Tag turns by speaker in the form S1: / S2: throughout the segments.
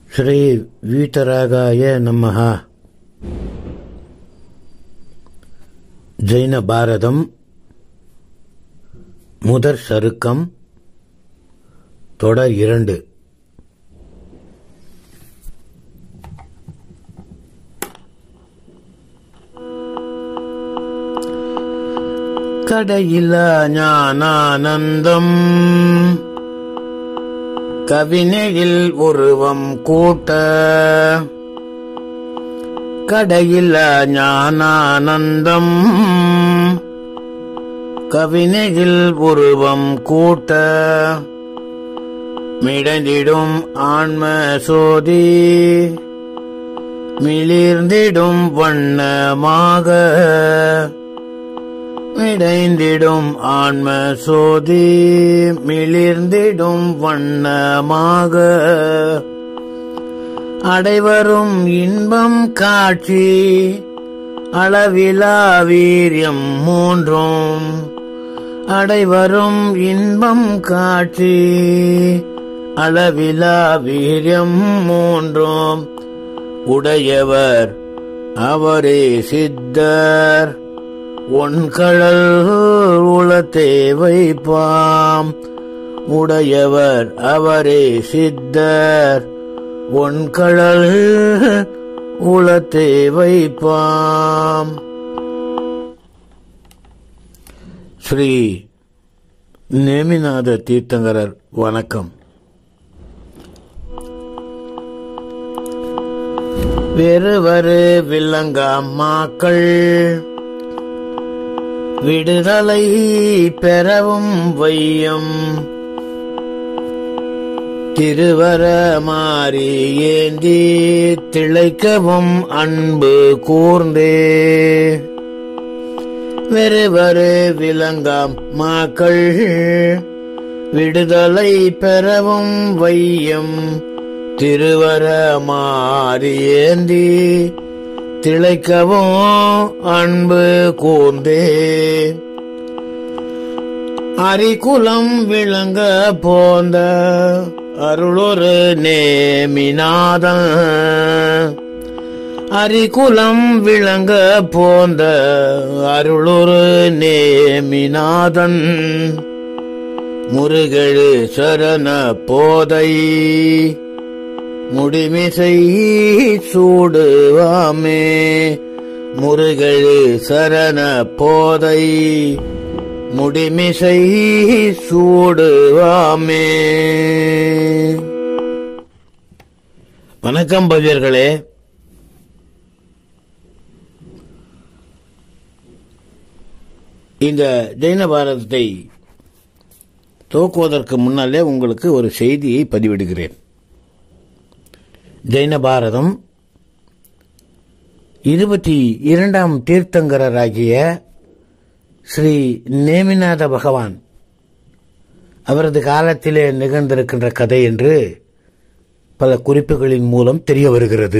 S1: ஸ்ரீ வீதராகாய நமஹ ஜெயின பாரதம் முதற் சருக்கம் தொடர் இரண்டு கடையில ஞானானந்தம் கவினையில் உருவம் கூட்ட கடையில ஞானானந்தம் கவினையில் உருவம் கூட்ட மிடந்திடும் ஆன்ம சோதி மிளிர்ந்திடும் வண்ணமாக மிடைந்திடும் ஆன்ம சோதி மிளிர்ந்திடும் வண்ணமாக அடைவரும் இன்பம் காட்சி அளவிலா வீரியம் மூன்றும் அடைவரும் இன்பம் காட்சி அளவிலா வீரியம் மூன்றும் உடையவர் அவரே சித்தர் ஒன்கழல் உளத்தே வைப்பாம் உடையவர் அவரே சித்தர் ஒன்கழல் உளத்தே வைப்பாம் ஸ்ரீ நேமிநாத தீர்த்தங்கரர் வணக்கம் வெறுவரு வில்லங்காமாக்கள் விடுதலை பெறவும் வையம் திருவர மாறி ஏந்தி திளைக்கவும் அன்பு கூர்ந்தே வெறுவரு விளங்காம் மாக்கள் விடுதலை பெறவும் வையம் திருவர மாறி ஏந்தி திளைக்கவும் அன்பு கூர்ந்தே அரிகுலம் விளங்க போந்த அருளொரு நேமிநாதன் அரிகுலம் விளங்க போந்த அருளொரு நேமிநாதன் முருகழு சரண போதை முடிமிசை சூடுவாமே முருகழு சரண போதை முடிமிசை சூடுவாமே வணக்கம் பவ்யர்களே இந்த ஜெயின பாரதத்தை துவக்குவதற்கு முன்னாலே உங்களுக்கு ஒரு செய்தியை பதிவிடுகிறேன் ஜெயின பாரதம் இருபத்தி இரண்டாம் தீர்த்தங்கரராகிய ஸ்ரீ நேமிநாத பகவான் அவரது காலத்திலே நிகழ்ந்திருக்கின்ற கதை என்று பல குறிப்புகளின் மூலம் தெரிய வருகிறது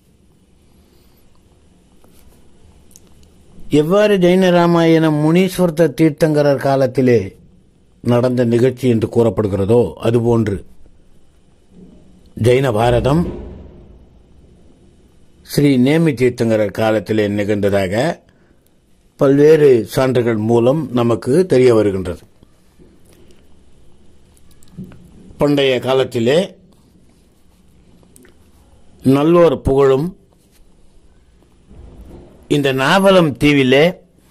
S1: எவ்வாறு ஜெயின ராமாயணம் முனீஸ்வர்த்த தீர்த்தங்கரர் காலத்திலே நடந்த நிகழ்ச்சி என்று கூறப்படுகிறதோ அதுபோன்று ஜெயின பாரதம் ஸ்ரீ நேமி தீர்த்தங்கரர் காலத்திலே நிகழ்ந்ததாக பல்வேறு சான்றுகள் மூலம் நமக்கு தெரிய வருகின்றது பண்டைய காலத்திலே நல்லோர் புகழும் இந்த நாவலம் தீவிலே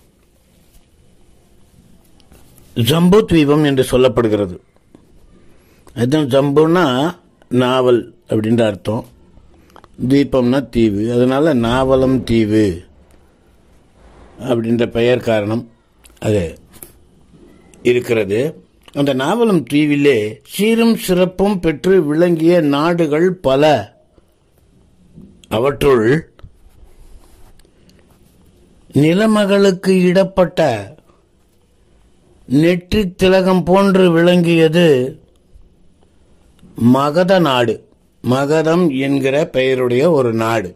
S1: ஜம்பு தீபம் என்று சொல்லப்படுகிறது அதுதான் ஜம்புனா நாவல் அப்படின்ற அர்த்தம் தீபம்னா தீவு அதனால நாவலம் தீவு அப்படின்ற பெயர் காரணம் அது இருக்கிறது அந்த நாவலம் தீவிலே சீரும் சிறப்பும் பெற்று விளங்கிய நாடுகள் பல அவற்றுள் நிலமகளுக்கு இடப்பட்ட நெற்றி திலகம் போன்று விளங்கியது மகத நாடு மகதம் என்கிற பெயருடைய ஒரு நாடு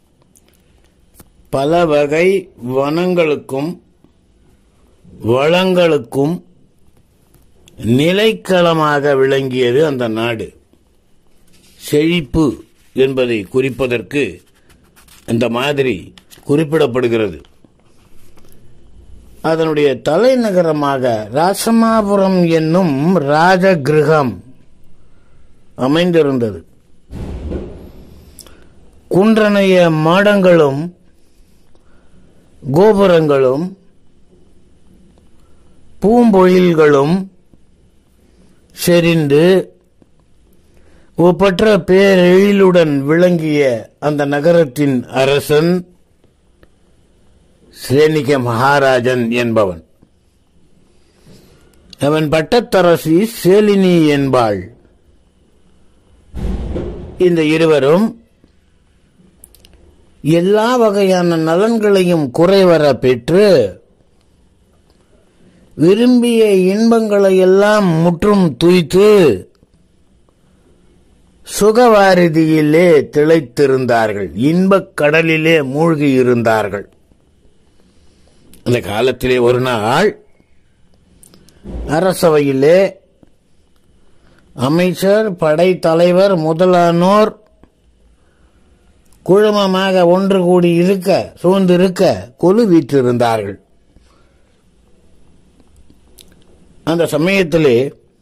S1: பல வகை வனங்களுக்கும் வளங்களுக்கும் நிலைக்களமாக விளங்கியது அந்த நாடு செழிப்பு என்பதை குறிப்பதற்கு இந்த மாதிரி குறிப்பிடப்படுகிறது அதனுடைய தலைநகரமாக ராசமாபுரம் என்னும் ராஜகிருகம் அமைந்திருந்தது குன்றனைய மாடங்களும் கோபுரங்களும் பூம்பொழில்களும் செறிந்து ஒப்பற்ற பேரெழிலுடன் விளங்கிய அந்த நகரத்தின் அரசன் ஸ்ரேனிக மகாராஜன் என்பவன் அவன் பட்டத்தரசி சேலினி என்பாள் இந்த இருவரும் எல்லா வகையான நலன்களையும் குறைவர பெற்று விரும்பிய இன்பங்களை எல்லாம் முற்றும் துய்த்து சுகவாரிதியிலே திளைத்திருந்தார்கள் இன்பக் கடலிலே மூழ்கி இருந்தார்கள் அந்த காலத்திலே ஒரு நாள் அரசவையிலே அமைச்சர் படைத்தலைவர் முதலானோர் குழுமமாக ஒன்று கூடி இருக்க சூழ்ந்திருக்க கொலு வீற்றிருந்தார்கள் அந்த சமயத்திலே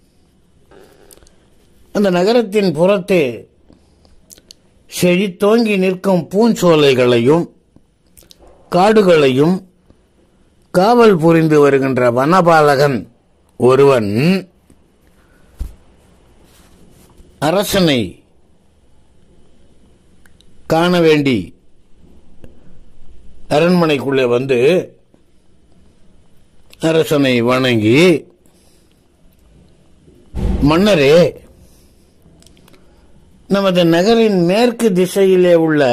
S1: அந்த நகரத்தின் புறத்தே செழித்தோங்கி நிற்கும் பூஞ்சோலைகளையும் காடுகளையும் காவல் புரிந்து வருகின்ற வனபாலகன் ஒருவன் அரசனை காண வேண்டி அரண்மனைக்குள்ளே வந்து அரசனை வணங்கி மன்னரே நமது நகரின் மேற்கு திசையிலே உள்ள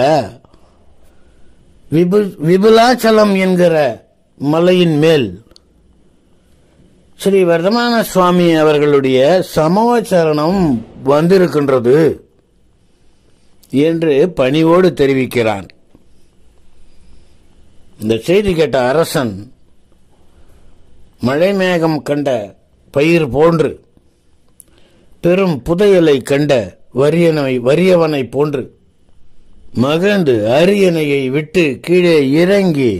S1: விபு- விபுலாச்சலம் என்கிற மலையின் மேல் ஸ்ரீ வர்தமான சுவாமி அவர்களுடைய சமவச்சரணம் வந்திருக்கின்றது என்று பணிவோடு தெரிவிக்கிறான் இந்த செய்தி கேட்ட அரசன் மழை மேகம் கண்ட பயிர் போன்று பெரும் புதையலை கண்ட வரியனை வறியவனை போன்று மகிழ்ந்து அரியணையை விட்டு கீழே இறங்கி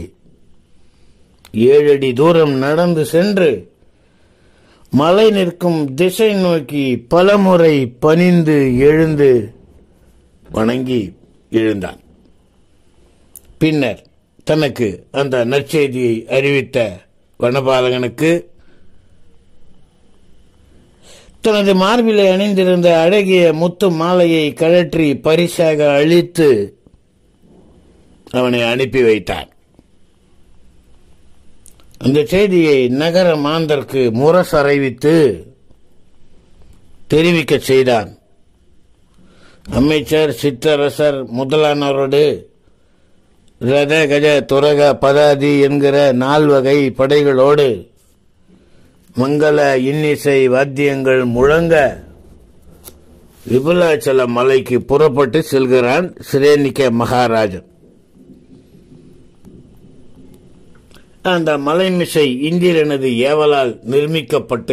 S1: ஏழடி தூரம் நடந்து சென்று மலை நிற்கும் திசை நோக்கி பலமுறை பணிந்து எழுந்து வணங்கி எழுந்தான் பின்னர் தனக்கு அந்த நற்செய்தியை அறிவித்த வனபாலகனுக்கு தனது மார்பிலே அணிந்திருந்த அழகிய முத்து மாலையை கழற்றி பரிசாக அளித்து அவனை அனுப்பி வைத்தார் அந்த செய்தியை நகர மாந்தர்க்கு முரசறைவித்து தெரிவிக்கச் செய்தான் அமைச்சர் சிற்றரசர் முதலானோரோடு ரத கஜ துரக பதாதி என்கிற நால்வகை படைகளோடு மங்கள இன்னிசை வாத்தியங்கள் முழங்க விபுலாச்சல மலைக்கு புறப்பட்டு செல்கிறான் சிரேனிக்க மகாராஜன் அந்த மலைமிசை இந்திரனது ஏவலால் நிர்மிக்கப்பட்டு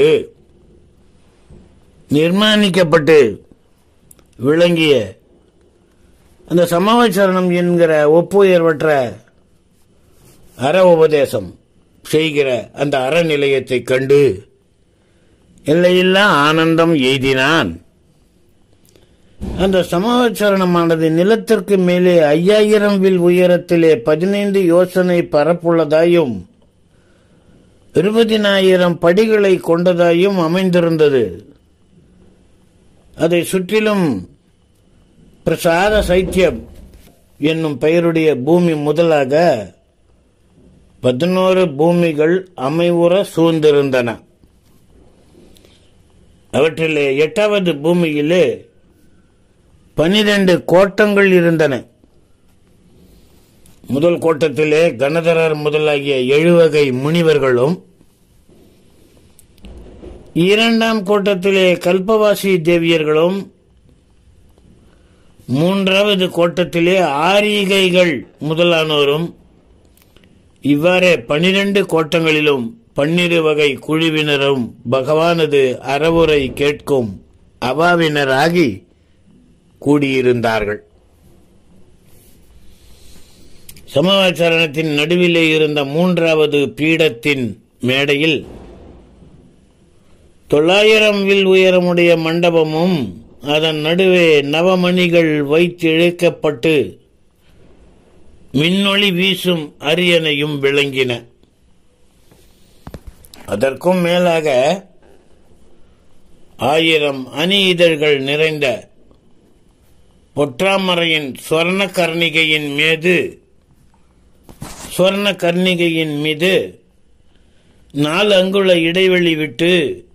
S1: நிர்மாணிக்கப்பட்டு விளங்கிய அந்த சமாவச்சரணம் என்கிற ஒப்புயர்வற்ற அற உபதேசம் செய்கிற அந்த அறநிலையத்தை கண்டு எல்லையில்லா ஆனந்தம் எய்தினான் அந்த சமாவச்சரணமானது நிலத்திற்கு மேலே ஐயாயிரம் வில் உயரத்திலே பதினைந்து யோசனை பரப்புள்ளதாயும் இருபதினாயிரம் படிகளை கொண்டதாயும் அமைந்திருந்தது அதை சுற்றிலும் பிரசாத சைத்தியம் என்னும் பெயருடைய பூமி முதலாக பதினோரு பூமிகள் அமைவுற சூழ்ந்திருந்தன அவற்றிலே எட்டாவது பூமியிலே பனிரெண்டு கோட்டங்கள் இருந்தன முதல் கோட்டத்திலே கணதரர் முதலாகிய எழுவகை முனிவர்களும் இரண்டாம் கோட்டத்திலே கல்பவாசி தேவியர்களும் மூன்றாவது கோட்டத்திலே ஆரிகைகள் முதலானோரும் இவ்வாறே பனிரெண்டு கோட்டங்களிலும் பன்னிரு வகை குழுவினரும் பகவானது அறவுரை கேட்கும் அவாவினராகி கூடியிருந்தார்கள் சமாச்சாரணத்தின் நடுவிலே இருந்த மூன்றாவது பீடத்தின் மேடையில் தொள்ளாயிரம் வில் உயரமுடைய மண்டபமும் அதன் நடுவே நவமணிகள் வைத்து இழுக்கப்பட்டு மின்னொளி வீசும் அரியணையும் விளங்கின அதற்கும் மேலாக ஆயிரம் அணி இதழ்கள் நிறைந்த பொற்றாமரையின் சொர்ண கர்ணிகையின் மீது சொர்ண கர்ணிகையின் மீது நாலு அங்குல இடைவெளி விட்டு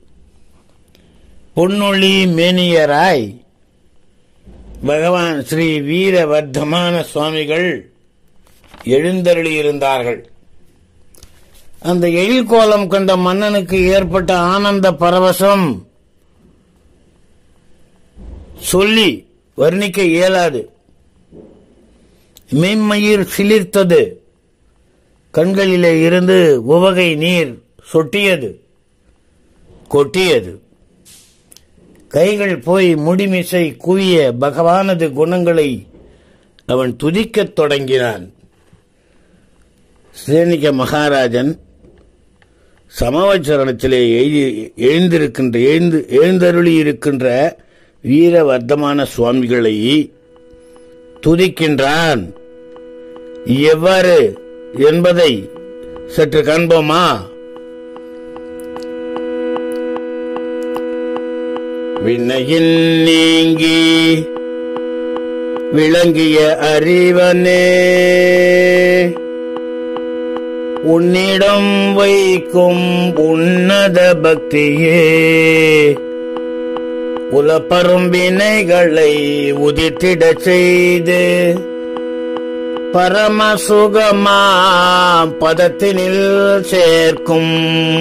S1: பொன்னொழி மேனியராய் பகவான் ஸ்ரீ வீரவர்தமான சுவாமிகள் எழுந்தருளியிருந்தார்கள் அந்த எழில் கோலம் கண்ட மன்னனுக்கு ஏற்பட்ட ஆனந்த பரவசம் சொல்லி வர்ணிக்க இயலாது மெய்மயிர் சிலிர்த்தது கண்களிலே இருந்து உவகை நீர் சொட்டியது கொட்டியது கைகள் போய் முடிமிசை குவிய பகவானது குணங்களை அவன் துதிக்கத் தொடங்கினான் சேனிக மகாராஜன் சமவச்சரணத்திலே எழுதி எழுந்திருக்கின்ற எழுந்து எழுந்தருளி இருக்கின்ற வீரவர்த்தமான சுவாமிகளை துதிக்கின்றான் எவ்வாறு என்பதை சற்று காண்போமா விண்ணையில் நீங்கி விளங்கிய அறிவனே உன்னிடம் வைக்கும் உன்னத பக்தியே உலப்பரும் வினைகளை உதித்திடச் செய்து பரமசுகமா பதத்தினில் சேர்க்கும்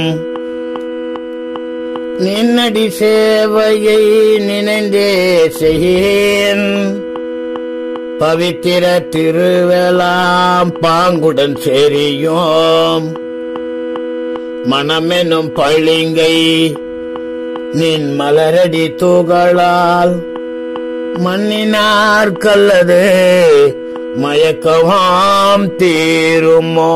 S1: நின்னடி சேவையை நினைந்தே செய்யேன் பவித்திர திருவலாம் பாங்குடன் சேரியோம் மனமெனும் பளிங்கை நின் மலரடி தூகளால் மண்ணினார் கல்லது மயக்கமாம் தீருமோ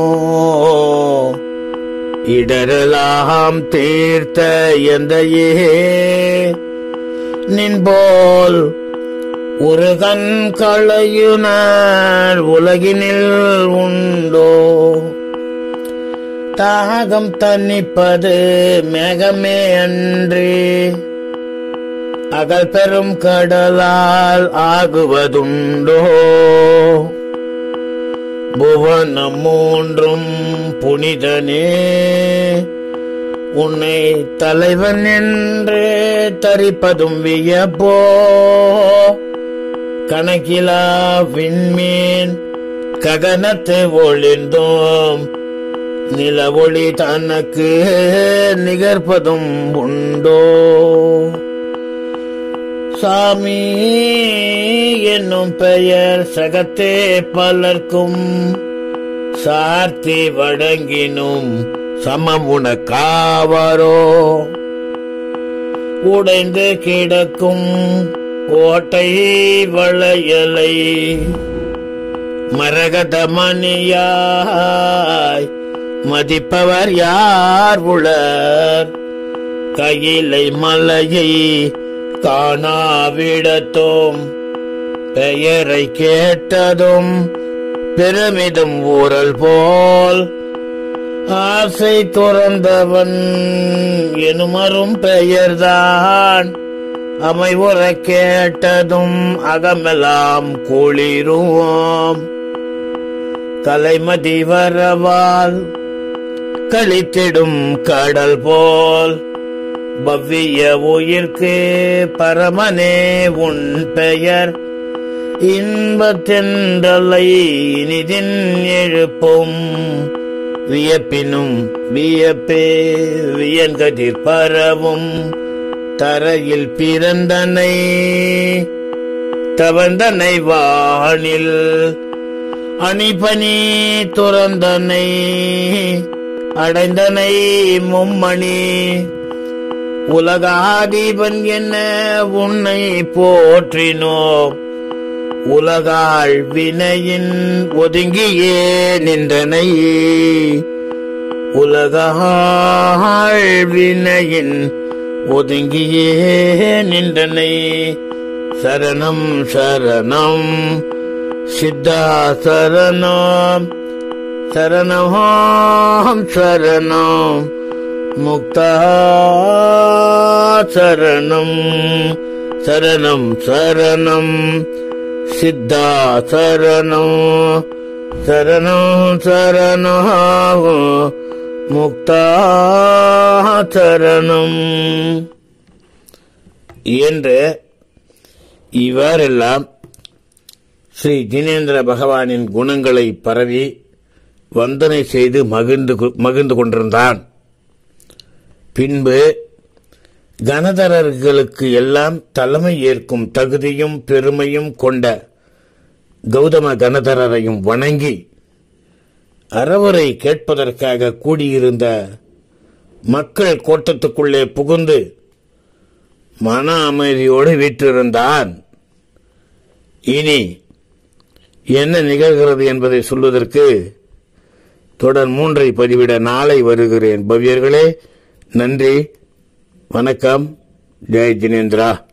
S1: இடரெல்லாம் தீர்த்த எந்தையே நின் போல் ஒரு கண் களையுனர் உலகினில் உண்டோ தாகம் தன்னிப்பது மேகமே அன்றி அகல் பெரும் கடலால் ஆகுவதுண்டோ புவனம் மூன்றும் புனிதனே உன்னை தலைவன் என்று தரிப்பதும் வியப்போ கணக்கிலா விண்மீன் ககனத்து ஒளிர்ந்தோம் நில ஒளி தனக்கு நிகர்ப்பதும் உண்டோ சாமி என்னும் பெயர் சகத்தே பலர்க்கும் சார்த்தி வழங்கினும் சமம் உனக்காவரோ உடைந்து கிடக்கும் ஓட்டை வளையலை மரகத மணியாய் மதிப்பவர் யார் உளர் கையிலை மலையை காணாவிடத்தோம் பெயரை கேட்டதும் பெருமிதம் ஊரல் போல் ஆசை துறந்தவன் எனுமரும் பெயர்தான் அமைவுற கேட்டதும் அகமெல்லாம் குளிருவோம் கலைமதி வரவால் கழித்திடும் கடல் போல் பவ்விய உயிர்க்கு பரமனே உன் பெயர் இன்பத்தென்றலை இனிதின் எழுப்பும் வியப்பினும் வியப்பே வியன்கதிர் பரவும் தரையில் பிறந்தனை தவந்தனை வானில் அணிபனி துறந்தனை அடைந்தனை மும்மணி உலகாதிபன் என்ன உன்னை போற்றினோ உலகாள் வினையின் ஒதுங்கியே நின்றனை உலகாள் வினையின் ஒதுங்கியே நின்றனை சரணம் சரணம் சித்தா சரணம் சரணம் சரணம் முக்தா சரணம் சரணம் சரணம் சித்தா சரணம் சரணம் சரணம் முக்தா சரணம் என்று இவ்வாறெல்லாம் ஸ்ரீ ஜினேந்திர பகவானின் குணங்களை பரவி வந்தனை செய்து மகிழ்ந்து கொ- மகிழ்ந்து கொண்டிருந்தான் பின்பு கனதரர்களுக்கு எல்லாம் தலைமை ஏற்கும் தகுதியும் பெருமையும் கொண்ட கௌதம கனதரரையும் வணங்கி அறவுரை கேட்பதற்காக கூடியிருந்த மக்கள் கோட்டத்துக்குள்ளே புகுந்து மன அமைதியோடு வீற்றிருந்தான் இனி என்ன நிகழ்கிறது என்பதை சொல்வதற்கு தொடர் மூன்றை பதிவிட நாளை வருகிறேன் பவ்யர்களே நன்றி வணக்கம் ஜெய் ஜினேந்திரா